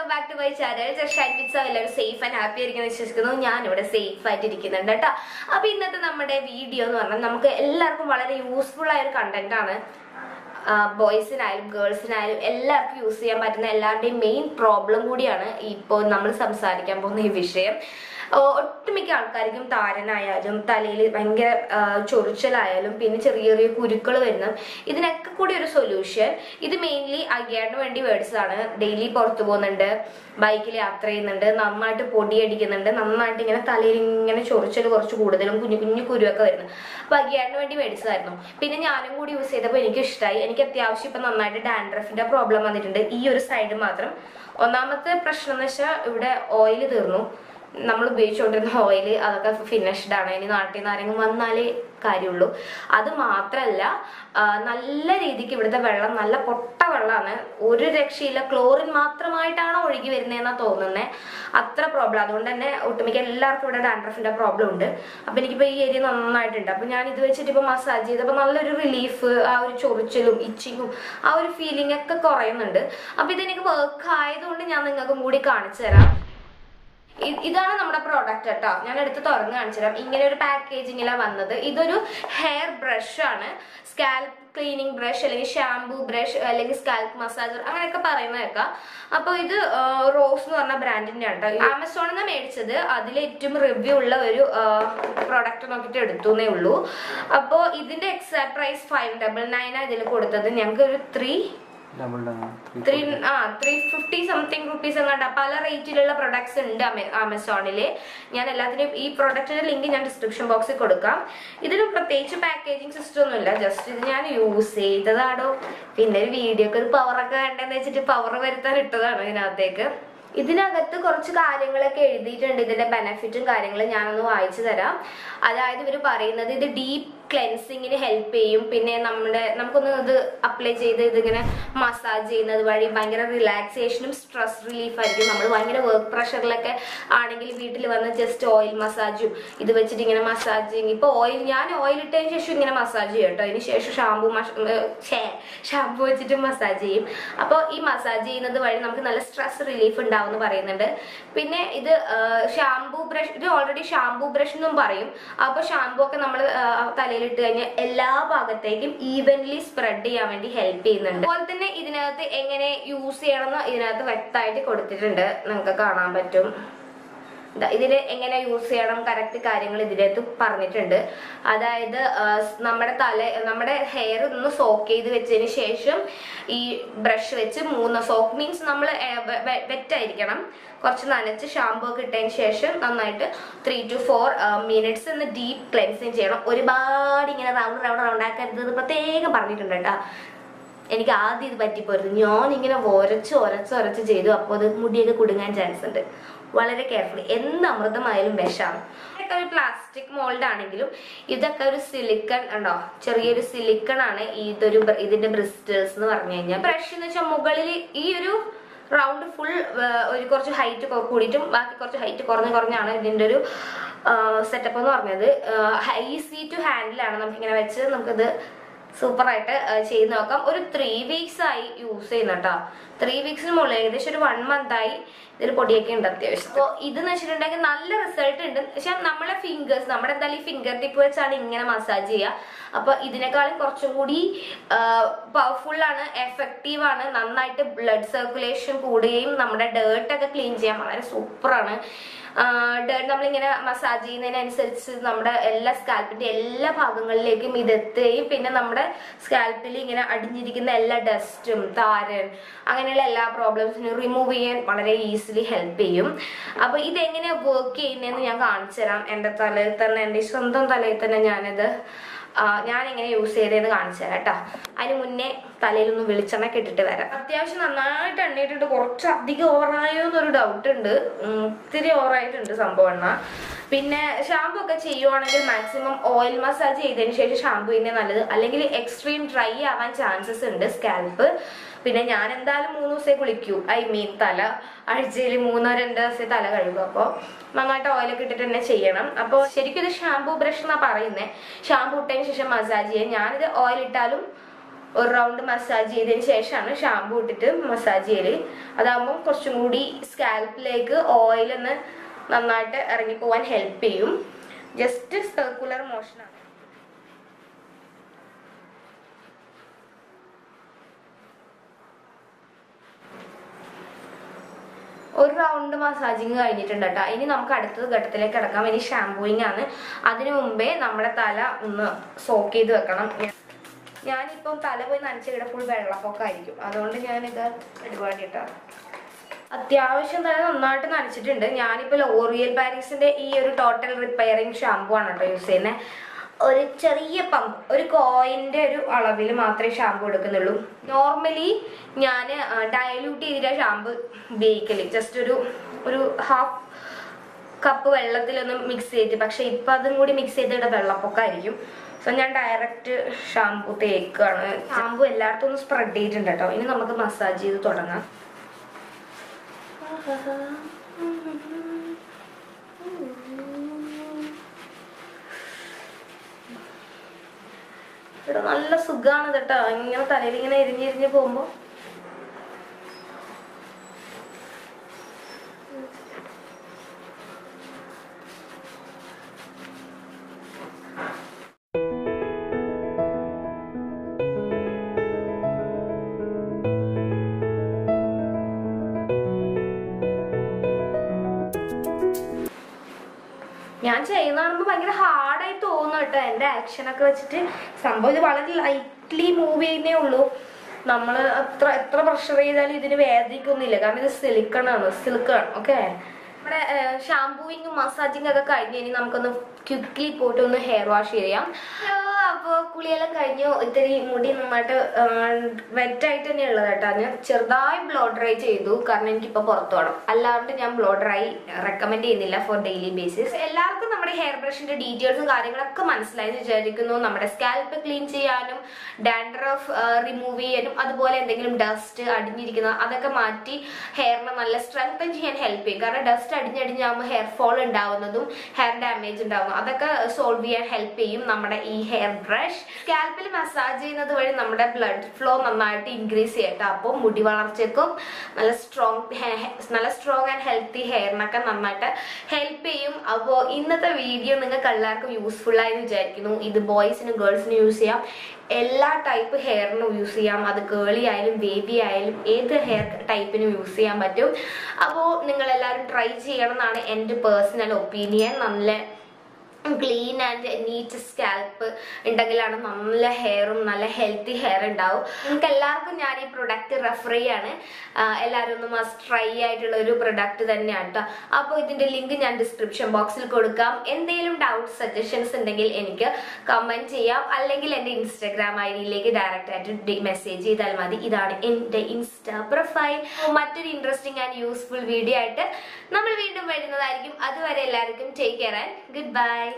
back to my channel Shinewits എല്ലാവരും safe and happy ആയിരിക്കുന്നു വിശ്വസിക്കുന്നു ഞാൻ ഇവിടെ സേഫ് ആയിട്ട് ഇരിക്കുന്നുണ്ട് കേട്ടോ അപ്പൊ ഇന്നത്തെ നമ്മുടെ വീഡിയോ എന്ന് പറഞ്ഞാൽ നമുക്ക് എല്ലാവർക്കും വളരെ യൂസ്ഫുൾ ആയ ഒരു കണ്ടന്റ് ആണ് ബോയ്സിനായാലും ഗേൾസിനായാലും എല്ലാവർക്കും യൂസ് ചെയ്യാൻ പറ്റുന്ന എല്ലാവരുടെയും മെയിൻ പ്രോബ്ലം കൂടിയാണ് ഇപ്പോൾ നമ്മൾ സംസാരിക്കാൻ പോകുന്ന ഈ വിഷയം ഓ, ഒട്ടുമിക്ക ആൾക്കാർക്കും താരനായാലും തലയിൽ ഭയങ്കര ആ, ചൊറിച്ചലായാലും പിന്നെ ചെറിയ ചെറിയ കുരുക്കൾ വരുന്നു ഇതിനൊക്കെ കൂടി ഒരു സൊല്യൂഷൻ ഇത് മെയിൻലി അയ്യാറിന് വേണ്ടി മേടിച്ചതാണ് ഡെയിലി പുറത്തു പോകുന്നുണ്ട് ബൈക്കിൽ യാത്ര ചെയ്യുന്നുണ്ട് നന്നായിട്ട് പൊടിയടിക്കുന്നുണ്ട് നന്നായിട്ട് ഇങ്ങനെ തലയിൽ ഇങ്ങനെ ചൊറിച്ചൽ കുറച്ച് കൂടുതലും കുഞ്ഞു കുഞ്ഞു കുരുവൊക്കെ വരുന്നു അപ്പൊ അയ്യാറിന് വേണ്ടി മേടിച്ചതായിരുന്നു പിന്നെ ഞാനും കൂടി യൂസ് ചെയ്തപ്പോൾ എനിക്ക് ഇഷ്ടമായി എനിക്ക് അത്യാവശ്യം ഇപ്പൊ നന്നായിട്ട് ഡാൻഡ്രഫിന്റെ പ്രോബ്ലം വന്നിട്ടുണ്ട് ഈ ഒരു സൈഡ് മാത്രം ഒന്നാമത്തെ പ്രശ്നം എന്ന് വെച്ചാൽ ഇവിടെ ഓയിൽ തീർന്നു നമ്മൾ ഉപയോഗിച്ചുകൊണ്ടിരുന്ന ഓയിൽ അതൊക്കെ ഫിനിഷ്ഡ് ആണ് ഇനി നാട്ടിൽ നിന്ന് ആരെങ്കിലും വന്നാലേ കാര്യമുള്ളൂ അത് മാത്രല്ല ആ, നല്ല രീതിക്ക് ഇവിടുത്തെ വെള്ളം നല്ല പൊട്ട വെള്ളമാണ് ഒരു രക്ഷയില്ല ക്ലോറിൻ മാത്രമായിട്ടാണ് ഒഴുകി വരുന്നതെന്നാ തോന്നുന്നത് അത്ര പ്രോബ്ലം അതുകൊണ്ട് തന്നെ ഒട്ടുമിക്ക എല്ലാവർക്കും ഇവിടെ ഡാൻഡ്രഫിന്റെ പ്രോബ്ലം ഉണ്ട് അപ്പൊ എനിക്കിപ്പോ ഈ ഏരിയ നന്നായിട്ടുണ്ട് അപ്പൊ ഞാൻ ഇത് വെച്ചിട്ട് ഇപ്പൊ മസാജ് ചെയ്തപ്പോ നല്ലൊരു റിലീഫ് ആ ഒരു ചൊറിച്ചിലും ഇച്ചിങ്ങും ആ ഒരു ഫീലിംഗ് ഒക്കെ കുറയുന്നുണ്ട് അപ്പൊ ഇതെനിക്ക് വർക്ക് ആയതുകൊണ്ട് ഞാൻ നിങ്ങൾക്കും കൂടി കാണിച്ചു തരാം ഇ- ഇതാണ് നമ്മുടെ പ്രോഡക്റ്റ് കേട്ടോ ഞാൻ എടുത്ത് തുറന്ന് കാണിച്ചു തരാം ഇങ്ങനെ ഒരു പാക്കേജിങ്ങിലാണ് വന്നത് ഇതൊരു ഹെയർ ബ്രഷ് ആണ് സ്കാൽപ്പ് ക്ലീനിങ് ബ്രഷ് അല്ലെങ്കിൽ ഷാംപൂ ബ്രഷ് അല്ലെങ്കിൽ സ്കാൽപ്പ് മസാജർ അങ്ങനെയൊക്കെ പറയുന്നത് കേൾക്കാം അപ്പോൾ ഇത് റോസ് എന്ന് പറഞ്ഞ ബ്രാൻഡിന്റെ ആണ് കേട്ടോ ആമസോണിൽ നിന്ന് മേടിച്ചത് അതിൽ ഏറ്റവും റിവ്യൂ ഉള്ള ഒരു പ്രോഡക്റ്റ് നോക്കിയിട്ട് എടുത്തു എന്നേ ഉള്ളൂ അപ്പോൾ ഇതിന്റെ exact price five double nine ഇതിൽ കൊടുത്തത് ഞങ്ങൾക്ക് ഒരു ത്രീ ഡബിൾ ഡബിൾ ത്രീ ആ ത്രീ ഫിഫ്റ്റി സംതിങ് റുപ്പീസ് എങ്ങാണ്ട് പല റേറ്റിലുള്ള പ്രൊഡക്ട്സ് ഉണ്ട് ആമ- ആമസോണില് ഞാൻ എല്ലാത്തിനും ഈ പ്രൊഡക്റ്റിന്റെ ലിങ്ക് ഞാൻ ഡിസ്ക്രിപ്ഷൻ ബോക്സിൽ കൊടുക്കാം ഇതിന് പ്രത്യേകിച്ച് പാക്കേജിങ് സിസ്റ്റം ഒന്നുമില്ല ജസ്റ്റ് ഇത് ഞാൻ യൂസ് ചെയ്തതാണോ പിന്നെ ഒരു വീഡിയോക്ക് ഒരു പവറൊക്കെ വേണ്ടെന്ന് വെച്ചിട്ട് പവർ വരുത്താൻ ഇട്ടതാണ് ഇതിനകത്തേക്ക് ഇതിനകത്ത് കുറച്ച് കാര്യങ്ങളൊക്കെ എഴുതിയിട്ടുണ്ട് ഇതിന്റെ ബെനിഫിറ്റും കാര്യങ്ങളും ഞാനൊന്ന് വായിച്ചു തരാം അതായത് ഇവർ പറയുന്നത് ഇത് ഡീപ്പ് ക്ലെൻസിങ്ങിന് ഹെൽപ്പ് ചെയ്യും പിന്നെ നമ്മുടെ നമുക്കൊന്ന് ഇത് അപ്ലൈ ചെയ്ത് ഇതിങ്ങനെ മസാജ് ചെയ്യുന്നത് വഴി ഭയങ്കര റിലാക്സേഷനും സ്ട്രെസ് റിലീഫ് ആയിരിക്കും നമ്മൾ ഭയങ്കര വർക്ക് പ്രഷറിലൊക്കെ ആണെങ്കിൽ വീട്ടിൽ വന്ന് ജസ്റ്റ് ഓയിൽ മസാജും ഇത് വെച്ചിട്ട് ഇങ്ങനെ മസാജിങ് ഇപ്പൊ ഓയിൽ ഞാൻ ഓയിൽ ഇട്ടതിന് ശേഷം ഇങ്ങനെ മസാജ് ചെയ്യും കേട്ടോ അതിന് ശേഷം ഷാമ്പു ഷാമ്പു വെച്ചിട്ട് മസാജ് ചെയ്യും അപ്പോൾ ഈ മസാജ് ചെയ്യുന്നത് വഴി നമുക്ക് നല്ല സ്ട്രെസ് റിലീഫ് ഉണ്ടാവും എന്ന് പറയുന്നുണ്ട് പിന്നെ ഇത് ഷാംപൂ ബ്രഷ് ഇത് ഓൾറെഡി ഷാംപൂ ബ്രഷ് എന്നും പറയും അപ്പോൾ ഷാംപൂ ഒക്കെ നമ്മൾ തലയിലിട്ട് കഴിഞ്ഞാൽ എല്ലാ ഭാഗത്തേക്കും ഈവൻലി സ്പ്രെഡ് ചെയ്യാൻ വേണ്ടി ഹെൽപ്പ് ചെയ്യുന്നുണ്ട് അതുപോലെ തന്നെ ഇതിനകത്ത് എങ്ങനെ യൂസ് ചെയ്യണമെന്ന് ഇതിനകത്ത് വ്യക്തമായിട്ട് കൊടുത്തിട്ടുണ്ട് നിങ്ങൾക്ക് കാണാൻ പറ്റും ദാ ഇതില് എങ്ങനെ യൂസ് ചെയ്യണം കറക്റ്റ് കാര്യങ്ങൾ ഇതിനകത്ത് പറഞ്ഞിട്ടുണ്ട് അതായത് ആ, സ് നമ്മുടെ തല നമ്മുടെ ഹെയർ ഒന്ന് സോക്ക് ചെയ്ത് വെച്ചതിന് ശേഷം ഈ ബ്രഷ് വെച്ച് മൂന്ന് സോക്ക് മീൻസ് നമ്മൾ വെറ്റായിരിക്കണം കുറച്ച് നനച്ച് ഷാമ്പൂ ഒക്കെ ഇട്ടതിന് ശേഷം നന്നായിട്ട് ത്രീ ടു ഫോർ മിനിറ്റ്സ് ഒന്ന് ഡീപ്പ് ക്ലെൻസിങ് ചെയ്യണം ഒരുപാട് ഇങ്ങനെ റൗണ്ട് റൗണ്ട് റൗണ്ട് ആക്കരുത് എന്ന് പ്രത്യേകം പറഞ്ഞിട്ടുണ്ട് കേട്ടോ എനിക്ക് ആദ്യം ഇത് പറ്റിപ്പോയിരുന്നു ഞാൻ ഇങ്ങനെ ഒരച്ച് ഒരച്ച് ഒരച്ച് ചെയ്തു അപ്പോൾ അത് മുടിയൊക്കെ കുടുങ്ങാൻ ചാൻസ് ഉണ്ട് വളരെ കെയർഫുള്ളി എന്ത് അമൃതമായാലും വിഷമാണ് ഇതൊക്കെ ഒരു പ്ലാസ്റ്റിക് മോൾഡ് ആണെങ്കിലും ഇതൊക്കെ ഒരു സിലിക്കൺ ഉണ്ടോ ചെറിയൊരു സിലിക്കൺ ആണ് ഇതൊരു br- ഇതിന്റെ ബ്രിസ്റ്റേഴ്സ് എന്ന് പറഞ്ഞു കഴിഞ്ഞാൽ ബ്രഷ് എന്ന് വെച്ചാൽ മുകളിൽ ഈ ഒരു റൗണ്ട് ഫുൾ ഒരു കുറച്ച് ഹൈറ്റ് കൂടിയിട്ടും ബാക്കി കുറച്ച് ഹൈറ്റ് കുറഞ്ഞ് കുറഞ്ഞാണ് ഇതിന്റെ ഒരു സെറ്റപ്പ് എന്ന് പറഞ്ഞത് ഈസി ടു ഹാൻഡിൽ ആണ് നമുക്കിങ്ങനെ വെച്ച് നമുക്കിത് സൂപ്പർ ആയിട്ട് ചെയ്ത് നോക്കാം ഒരു ത്രീ വീക്സ് ആയി യൂസ് ചെയ്യുന്ന കേട്ടോ ത്രീ വീക്സിന് മുകളിൽ ഏകദേശം ഒരു വൺ മന്ത് ആയി ഇതിൽ പൊടിയൊക്കെ ഉണ്ട് അത്യാവശ്യം അപ്പോൾ ഇതെന്ന് വെച്ചിട്ടുണ്ടെങ്കിൽ നല്ല റിസൾട്ട് ഉണ്ട് പക്ഷെ നമ്മളെ ഫിംഗേഴ്സ് നമ്മുടെ എന്തായാലും ഈ ഫിംഗർ ടിപ്പ് വെച്ചാണ് ഇങ്ങനെ മസാജ് ചെയ്യുക അപ്പൊ ഇതിനേക്കാളും കുറച്ചും കൂടി പവർഫുൾ ആണ് എഫക്റ്റീവ് ആണ് നന്നായിട്ട് ബ്ലഡ് സർക്കുലേഷൻ കൂടുകയും നമ്മുടെ ഡേർട്ട് ഒക്കെ ക്ലീൻ ചെയ്യാൻ വളരെ സൂപ്പറാണ് ഡേർട്ട് നമ്മളിങ്ങനെ മസാജ് ചെയ്യുന്നതിനനുസരിച്ച് നമ്മുടെ എല്ലാ സ്കാൽപ്പിന്റെ എല്ലാ ഭാഗങ്ങളിലേക്കും ഇത് എത്തുകയും പിന്നെ നമ്മുടെ സ്കാൽപ്പിൽ ഇങ്ങനെ അടിഞ്ഞിരിക്കുന്ന എല്ലാ ഡസ്റ്റും താരൻ അങ്ങനെയുള്ള എല്ലാ പ്രോബ്ലംസിനും റിമൂവ് ചെയ്യാൻ വളരെ ഈസിലി ഹെൽപ്പ് ചെയ്യും അപ്പൊ ഇതെങ്ങനെ വർക്ക് ചെയ്യുന്നതെന്ന് ഞാൻ കാണിച്ചു തരാം എൻ്റെ തലയിൽ തന്നെ എൻ്റെ സ്വന്തം തലയിൽ തന്നെ ഞാനിത് ആ, ഞാൻ എങ്ങനെ യൂസ് ചെയ്തതെന്ന് കാണിച്ചു തരാം കേട്ടോ അതിന് മുന്നേ തലയിലൊന്ന് വെളിച്ചെണ്ണ ഇട്ടിട്ട് വരാം അത്യാവശ്യം നന്നായിട്ട് എണ്ണയിട്ടിട്ട് കുറച്ച് അധികം ഓവറായോ എന്നൊരു ഡൗട്ട് ഉണ്ട് ഉം, ഇത്തിരി ഓവറായിട്ടുണ്ട് സംഭവം എണ്ണ പിന്നെ ഷാമ്പു ഒക്കെ ചെയ്യുവാണെങ്കിൽ മാക്സിമം ഓയിൽ മസാജ് ചെയ്തതിന് ശേഷം ഷാമ്പു തന്നെ നല്ലത് അല്ലെങ്കിൽ എക്സ്ട്രീം ഡ്രൈ ആവാൻ ചാൻസസ് ഉണ്ട് സ്കാൽപ്പ് പിന്നെ ഞാൻ എന്തായാലും മൂന്ന് ദിവസമേ കുളിക്കൂ ഐ മീൻ തല ആഴ്ചയിൽ മൂന്നോ രണ്ടോ ദിവസമേ തല കഴുകും അപ്പോൾ നന്നായിട്ട് ഓയിലൊക്കെ ഇട്ടിട്ട് തന്നെ ചെയ്യണം അപ്പോൾ ശരിക്കും ഇത് ഷാമ്പൂ ബ്രഷ് എന്നാ പറയുന്നത് ഷാമ്പൂ ഇട്ടതിന് ശേഷം മസാജ് ചെയ്യാം ഞാനിത് ഓയിൽ ഇട്ടാലും ഒരു റൗണ്ട് മസാജ് ചെയ്തതിന് ശേഷമാണ് ഷാമ്പു ഇട്ടിട്ട് മസാജ് ചെയ്യല് അതാകുമ്പോൾ കുറച്ചും കൂടി സ്കാൽപ്പിലേക്ക് ഓയിൽ ഒന്ന് നന്നായിട്ട് ഇറങ്ങിപ്പോവാൻ ഹെൽപ്പ് ചെയ്യും ജസ്റ്റ് സർക്കുലർ മോഷനാണ് ഒരു റൗണ്ട് മസാജിങ് കഴിഞ്ഞിട്ടുണ്ട് കേട്ടോ ഇനി നമുക്ക് അടുത്തത് ഘട്ടത്തിലേക്ക് കിടക്കാം ഇനി ഷാംപൂയിങ് ആണ് അതിനു മുമ്പേ നമ്മുടെ തല ഒന്ന് സോക്ക് ചെയ്ത് വെക്കണം ഞാനിപ്പം തല പോയി നനച്ചിവിടെ ഫുൾ വെള്ളപ്പൊക്കമായിരിക്കും അതുകൊണ്ട് ഞാനിത് പരിപാടി കേട്ടോ അത്യാവശ്യം തന്നെ നന്നായിട്ട് നനച്ചിട്ടുണ്ട് ഞാനിപ്പോൾ ലോറിയൽ പാരീസിന്റെ ഈ ഒരു ടോട്ടൽ റിപ്പയറിങ് ഷാമ്പു ആണ് കേട്ടോ യൂസ് ചെയ്യുന്നത് ഒരു ചെറിയ പമ്പ് ഒരു കോയിന്റെ ഒരു അളവിൽ മാത്രമേ ഷാമ്പു എടുക്കുന്നുള്ളൂ നോർമലി ഞാൻ ഡയലൂട്ട് ചെയ്തിട്ട് ഷാമ്പു ഉപയോഗിക്കല് ജസ്റ്റ് ഒരു ഒരു ഹാഫ് കപ്പ് വെള്ളത്തിലൊന്ന് മിക്സ് ചെയ്ത് പക്ഷെ ഇപ്പം അതും കൂടി മിക്സ് ചെയ്തിട്ട് വെള്ളപ്പൊക്കമായിരിക്കും സോ ഞാൻ ഡയറക്റ്റ് ഷാമ്പു തേക്കാണ് ഷാമ്പു എല്ലായിടത്തും ഒന്ന് സ്പ്രെഡ് ചെയ്തിട്ടുണ്ട് കേട്ടോ ഇനി നമുക്ക് മസാജ് ചെയ്ത് തുടങ്ങാം ഇവിടെ നല്ല സുഖമാണ് കേട്ടോ ഇങ്ങനെ തലയിൽ ഇങ്ങനെ എരിഞ്ഞിരിഞ്ഞ് പോകുമ്പോ ഞാൻ ചെയ്യുന്ന കാണുമ്പോൾ ഭയങ്കര ഹാർഡായി തോന്നുന്നു കേട്ടോ എൻ്റെ ആക്ഷനൊക്കെ വെച്ചിട്ട് സംഭവം ഇത് വളരെ ലൈറ്റ്ലി മൂവ് ചെയ്യുന്നേ ഉള്ളൂ നമ്മൾ അത്ര എത്ര പ്രഷർ ചെയ്താലും ഇതിന് വേദനിക്കൊന്നുമില്ല കാരണം ഇത് സിലിക്കണാണ് സിലിക്കാണ് ഓക്കെ നമ്മുടെ ഷാംപൂയിങ്ങും മസാജിങ് ഒക്കെ കഴിഞ്ഞ് ഇനി നമുക്കൊന്ന് ക്വിക്ക്ലി പോയിട്ട് ഒന്ന് ഹെയർ വാഷ് ചെയ്യാം അപ്പോൾ കുളിയെല്ലാം കഴിഞ്ഞു ഇത്തിരി മുടി നന്നായിട്ട് വെറ്റായിട്ട് തന്നെ ഉള്ളത് കേട്ടോ ഞാൻ ചെറുതായി ബ്ലോ ഡ്രൈ ചെയ്തു കാരണം എനിക്കിപ്പോൾ പുറത്ത് പോകണം അല്ലാണ്ട് ഞാൻ ബ്ലോ ഡ്രൈ റെക്കമെൻഡ് ചെയ്യുന്നില്ല ഫോർ ഡെയിലി ബേസിസ് എല്ലാവർക്കും നമ്മുടെ ഹെയർ ബ്രഷിന്റെ ഡീറ്റെയിൽസും കാര്യങ്ങളൊക്കെ മനസ്സിലായി എന്ന് വിചാരിക്കുന്നു നമ്മുടെ സ്കാൽപ്പ് ക്ലീൻ ചെയ്യാനും ഡാൻഡ്രഫ് റിമൂവ് ചെയ്യാനും അതുപോലെ എന്തെങ്കിലും ഡസ്റ്റ് അടിഞ്ഞിരിക്കുന്ന അതൊക്കെ മാറ്റി ഹെയറിനെ നല്ല സ്ട്രെങ്തൻ ചെയ്യാൻ ഹെൽപ്പ് ചെയ്യും കാരണം ഡസ്റ്റ് അടിഞ്ഞടിഞ്ഞാകുമ്പോൾ ഹെയർ ഫോൾ ഉണ്ടാവുന്നതും ഹെയർ ഡാമേജ് ഉണ്ടാവും അതൊക്കെ സോൾവ് ചെയ്യാൻ ഹെൽപ്പ് ചെയ്യും നമ്മുടെ ഈ ഹെയർ ബ്രഷ് സ്കാൽപ്പിൽ മസാജ് ചെയ്യുന്നത് വഴി നമ്മുടെ ബ്ലഡ് ഫ്ലോ നന്നായിട്ട് ഇൻക്രീസ് ചെയ്യട്ടെ അപ്പോൾ മുടി വളർച്ചയ്ക്കും നല്ല സ്ട്രോങ് നല്ല സ്ട്രോങ് ആൻഡ് ഹെൽത്തി ഹെയറിനൊക്കെ നന്നായിട്ട് ഹെൽപ്പ് ചെയ്യും അപ്പോൾ ഇന്നത്തെ വീഡിയോ നിങ്ങൾക്ക് എല്ലാവർക്കും യൂസ്ഫുൾ ആയി വിചാരിക്കുന്നു ഇത് ബോയ്സിനും ഗേൾസിനും യൂസ് ചെയ്യാം എല്ലാ ടൈപ്പ് ഹെയറിനും യൂസ് ചെയ്യാം അത് കേളി ആയാലും ബേബി ആയാലും ഏത് ഹെയർ ടൈപ്പിനും യൂസ് ചെയ്യാൻ പറ്റും അപ്പോൾ നിങ്ങൾ എല്ലാവരും ട്രൈ ചെയ്യണം എന്നാണ് എൻ്റെ പേഴ്സണൽ ഒപ്പീനിയൻ നല്ല ക്ലീൻ ആൻഡ് നീറ്റ് സ്കാൽപ്പ് ഉണ്ടെങ്കിലാണ് നല്ല ഹെയറും നല്ല ഹെൽത്തി ഹെയർ ഉണ്ടാവും നിങ്ങൾക്ക് എല്ലാവർക്കും ഞാൻ ഈ പ്രൊഡക്റ്റ് റെഫർ ചെയ്യാണ് ആഹ് എല്ലാവരും ഒന്ന് മസ്റ്റ് ട്രൈ ആയിട്ടുള്ള ഒരു പ്രൊഡക്റ്റ് തന്നെയാണ് കേട്ടോ അപ്പോൾ ഇതിന്റെ ലിങ്ക് ഞാൻ ഡിസ്ക്രിപ്ഷൻ ബോക്സിൽ കൊടുക്കാം എന്തെങ്കിലും ഡൗട്ട് സജഷൻസ് ഉണ്ടെങ്കിൽ എനിക്ക് കമന്റ് ചെയ്യാം അല്ലെങ്കിൽ എൻ്റെ ഇൻസ്റ്റാഗ്രാം ഐ ഡിയിലേക്ക് ഡയറക്റ്റ് ആയിട്ട് മെസ്സേജ് ചെയ്താൽ മതി ഇതാണ് എൻ്റെ ഇൻസ്റ്റാ പ്രൊഫൈൽ മറ്റൊരു ഇൻട്രസ്റ്റിംഗ് ആൻഡ് യൂസ്ഫുൾ വീഡിയോ ആയിട്ട് നമ്മൾ വീണ്ടും വരുന്നതായിരിക്കും അതുവരെ എല്ലാവർക്കും take care and good bye